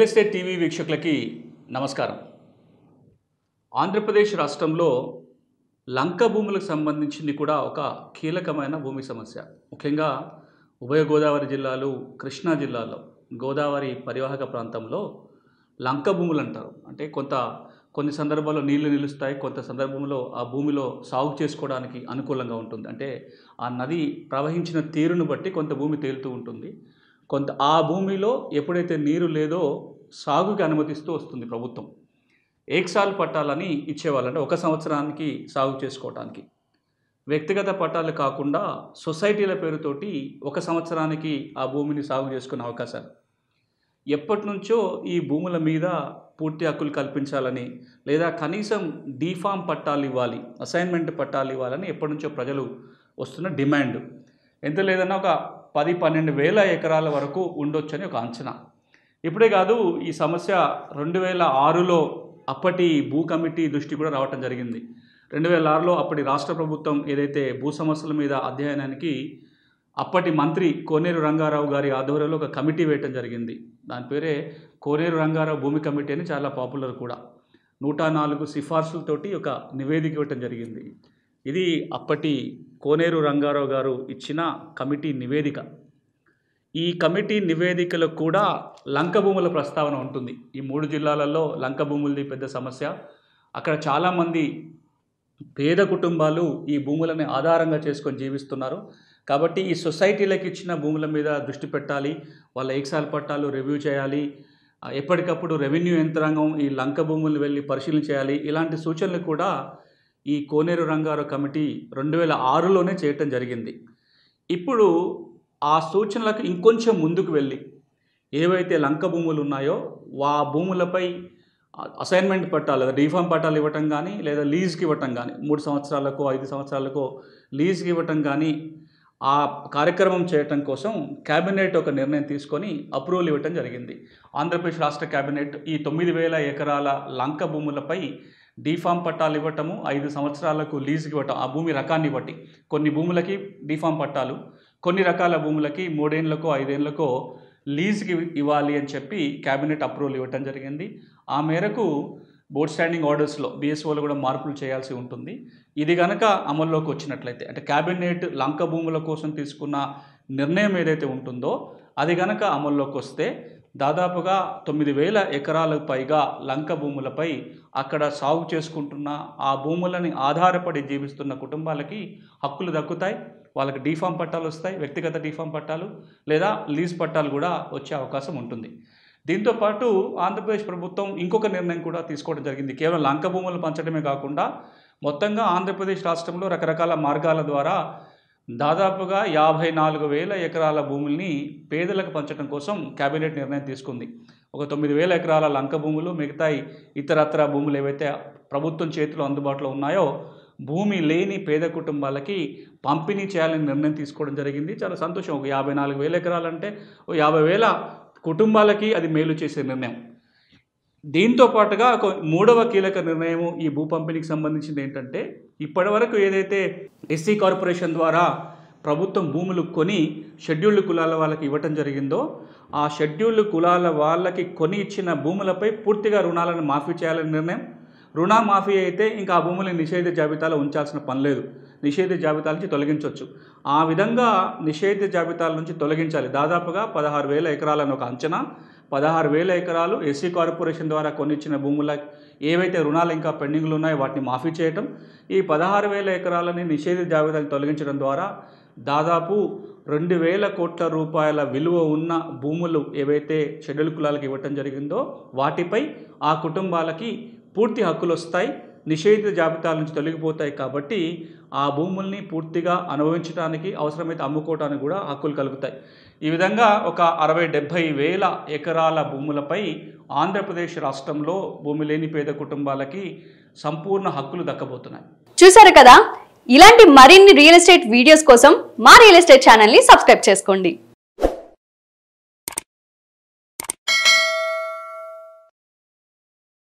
real estate TV వీక్షకులకి నమస్కారం ఆంధ్రప్రదేశ్ రాష్ట్రంలో లంక భూములకు సంబంధించింది కూడా ఒక కీలకమైన భూమి సమస్య ముఖ్యంగా ఉభయ గోదావరి జిల్లాలు కృష్ణా జిల్లాలో గోదావరి పరివాహక ప్రాంతంలో లంక భూములు అంటారు అంటే కొంత కొన్ని సందర్భాల్లో నీళ్లు నిలుస్తాయి కొంత సందర్భంలో ఆ భూమిలో సాగు చేసుకోవడానికి అనుకూలంగా ఉంటుంది అంటే ఆ నది ప్రవహించిన తీరును బట్టి కొంత భూమి తేలుతూ ఉంటుంది కొంత ఆ భూమిలో ఎప్పుడైతే నీరు లేదో సాగుకి అనుమతిస్తూ వస్తుంది ప్రభుత్వం ఏక్సాల్ పట్టాలని ఇచ్చేవాళ్ళంటే ఒక సంవత్సరానికి సాగు చేసుకోవడానికి వ్యక్తిగత పట్టాలు కాకుండా సొసైటీల పేరుతోటి ఒక సంవత్సరానికి ఆ భూమిని సాగు చేసుకునే అవకాశాలు ఎప్పటి నుంచో ఈ భూముల మీద పూర్తి హక్కులు కల్పించాలని లేదా కనీసం డీఫామ్ పట్టాలు ఇవ్వాలి అసైన్మెంట్ పట్టాలు ఇవ్వాలని ఎప్పటి నుంచో ప్రజలు వస్తున్న డిమాండ్ ఎంత లేదన్నా ఒక పది పన్నెండు వేల ఎకరాల వరకు ఉండొచ్చని ఒక అంచనా ఇప్పుడే కాదు ఈ సమస్య రెండు వేల ఆరులో అప్పటి భూ కమిటీ దృష్టి కూడా రావటం జరిగింది రెండు వేల ఆరులో అప్పటి రాష్ట్ర ప్రభుత్వం ఏదైతే భూ సమస్యల మీద అధ్యయనానికి అప్పటి మంత్రి కోనేరు రంగారావు గారి ఆధ్వర్యంలో ఒక కమిటీ వేయటం జరిగింది దాని పేరే కోనేరు రంగారావు భూమి కమిటీ అని చాలా పాపులర్ కూడా నూట నాలుగు సిఫార్సులతోటి ఒక నివేదిక ఇవ్వటం జరిగింది ఇది అప్పటి కోనేరు రంగారావు గారు ఇచ్చిన కమిటీ నివేదిక ఈ కమిటీ నివేదికలో కూడా లంక భూముల ప్రస్తావన ఉంటుంది ఈ మూడు జిల్లాలలో లంక భూములది పెద్ద సమస్య అక్కడ చాలామంది పేద కుటుంబాలు ఈ భూములని ఆధారంగా చేసుకొని జీవిస్తున్నారు కాబట్టి ఈ సొసైటీలకు ఇచ్చిన భూముల మీద దృష్టి పెట్టాలి వాళ్ళ ఎక్సాల్ పట్టాలు రివ్యూ చేయాలి ఆ, ఎప్పటికప్పుడు రెవెన్యూ యంత్రాంగం ఈ లంక భూములను వెళ్ళి పరిశీలన చేయాలి ఇలాంటి సూచనలు కూడా ఈ కోనేరు రంగారావు కమిటీ రెండు వేల ఆరులోనే చేయటం జరిగింది ఇప్పుడు ఆ సూచనలకు ఇంకొంచెం ముందుకు వెళ్ళి ఏవైతే లంక భూములు ఉన్నాయో ఆ భూములపై అసైన్మెంట్ పట్టాలు లేదా డీఫామ్ పట్టాలు ఇవ్వటం కానీ లేదా లీజ్కి ఇవ్వటం కానీ మూడు సంవత్సరాలకు ఐదు సంవత్సరాలకు లీజ్కి ఇవ్వటం కానీ ఆ కార్యక్రమం చేయటం కోసం క్యాబినెట్ ఒక నిర్ణయం తీసుకొని అప్రూవల్ ఇవ్వటం జరిగింది ఆంధ్రప్రదేశ్ రాష్ట్ర క్యాబినెట్ ఈ తొమ్మిది వేల ఎకరాల లంక భూములపై డీఫామ్ పట్టాలు ఇవ్వటము ఐదు సంవత్సరాలకు లీజుకి ఇవ్వటం ఆ భూమి రకాన్ని బట్టి కొన్ని భూములకి డీఫామ్ పట్టాలు కొన్ని రకాల భూములకి మూడేళ్లకో ఐదేళ్లకో లీజ్కి ఇవ్వాలి అని చెప్పి క్యాబినెట్ అప్రూవల్ ఇవ్వటం జరిగింది ఆ మేరకు బోర్డ్ స్టాండింగ్ ఆర్డర్స్లో బీఎస్ఓలో కూడా మార్పులు చేయాల్సి ఉంటుంది ఇది కనుక అమల్లోకి వచ్చినట్లయితే అంటే క్యాబినెట్ లంక భూముల కోసం తీసుకున్న నిర్ణయం ఏదైతే ఉంటుందో అది కనుక అమల్లోకి వస్తే దాదాపుగా తొమ్మిది వేల ఎకరాలకు పైగా లంక భూములపై అక్కడ సాగు చేసుకుంటున్న ఆ భూములని ఆధారపడి జీవిస్తున్న కుటుంబాలకి హక్కులు దక్కుతాయి వాళ్ళకి డీఫామ్ పట్టాలు వస్తాయి వ్యక్తిగత డీఫామ్ పట్టాలు లేదా లీజ్ పట్టాలు కూడా వచ్చే అవకాశం ఉంటుంది దీంతో పాటు ఆంధ్రప్రదేశ్ ప్రభుత్వం ఇంకొక నిర్ణయం కూడా తీసుకోవడం జరిగింది కేవలం లంక భూములు పంచడమే కాకుండా మొత్తంగా ఆంధ్రప్రదేశ్ రాష్ట్రంలో రకరకాల మార్గాల ద్వారా దాదాపుగా యాభై నాలుగు వేల ఎకరాల భూముల్ని పేదలకు పంచడం కోసం కేబినెట్ నిర్ణయం తీసుకుంది ఒక తొమ్మిది వేల ఎకరాల లంక భూములు మిగతా ఇతరత్ర భూములు ఏవైతే ప్రభుత్వం చేతిలో అందుబాటులో ఉన్నాయో భూమి లేని పేద కుటుంబాలకి పంపిణీ చేయాలని నిర్ణయం తీసుకోవడం జరిగింది చాలా సంతోషం ఒక యాభై నాలుగు వేల ఎకరాలంటే ఓ యాభై వేల కుటుంబాలకి అది మేలు చేసే నిర్ణయం దీంతో పాటుగా ఒక మూడవ కీలక నిర్ణయం ఈ భూ పంపిణీకి సంబంధించింది ఏంటంటే ఇప్పటివరకు ఏదైతే ఎస్సీ కార్పొరేషన్ ద్వారా ప్రభుత్వం భూములు కొని షెడ్యూల్డ్ కులాల వాళ్ళకి ఇవ్వటం జరిగిందో ఆ షెడ్యూల్డ్ కులాల వాళ్ళకి కొని ఇచ్చిన భూములపై పూర్తిగా రుణాలను మాఫీ చేయాలని నిర్ణయం రుణమాఫీ అయితే ఇంకా ఆ భూములని నిషేధ జాబితాలో ఉంచాల్సిన పని లేదు నిషేధ జాబితాల నుంచి తొలగించవచ్చు ఆ విధంగా నిషేధ జాబితాల నుంచి తొలగించాలి దాదాపుగా పదహారు వేల ఎకరాలను ఒక అంచనా పదహారు వేల ఎకరాలు ఎస్సీ కార్పొరేషన్ ద్వారా కొనిచ్చిన భూముల ఏవైతే రుణాలు ఇంకా పెండింగ్లు ఉన్నాయో వాటిని మాఫీ చేయటం ఈ పదహారు వేల ఎకరాలని నిషేధ జాబితాని తొలగించడం ద్వారా దాదాపు రెండు వేల కోట్ల రూపాయల విలువ ఉన్న భూములు ఏవైతే షెడ్యూల్ కులాలకు ఇవ్వటం జరిగిందో వాటిపై ఆ కుటుంబాలకి పూర్తి హక్కులు వస్తాయి నిషేధిత జాబితాల నుంచి తొలగిపోతాయి కాబట్టి ఆ భూముల్ని పూర్తిగా అనుభవించడానికి అవసరమైతే అమ్ముకోవడానికి కూడా హక్కులు కలుగుతాయి ఈ విధంగా ఒక అరవై డెబ్భై వేల ఎకరాల భూములపై ఆంధ్రప్రదేశ్ రాష్ట్రంలో భూమి లేని పేద కుటుంబాలకి సంపూర్ణ హక్కులు దక్కబోతున్నాయి చూసారు కదా ఇలాంటి మరిన్ని రియల్ ఎస్టేట్ వీడియోస్ కోసం మా రియల్ ఎస్టేట్ ఛానల్ని సబ్స్క్రైబ్ చేసుకోండి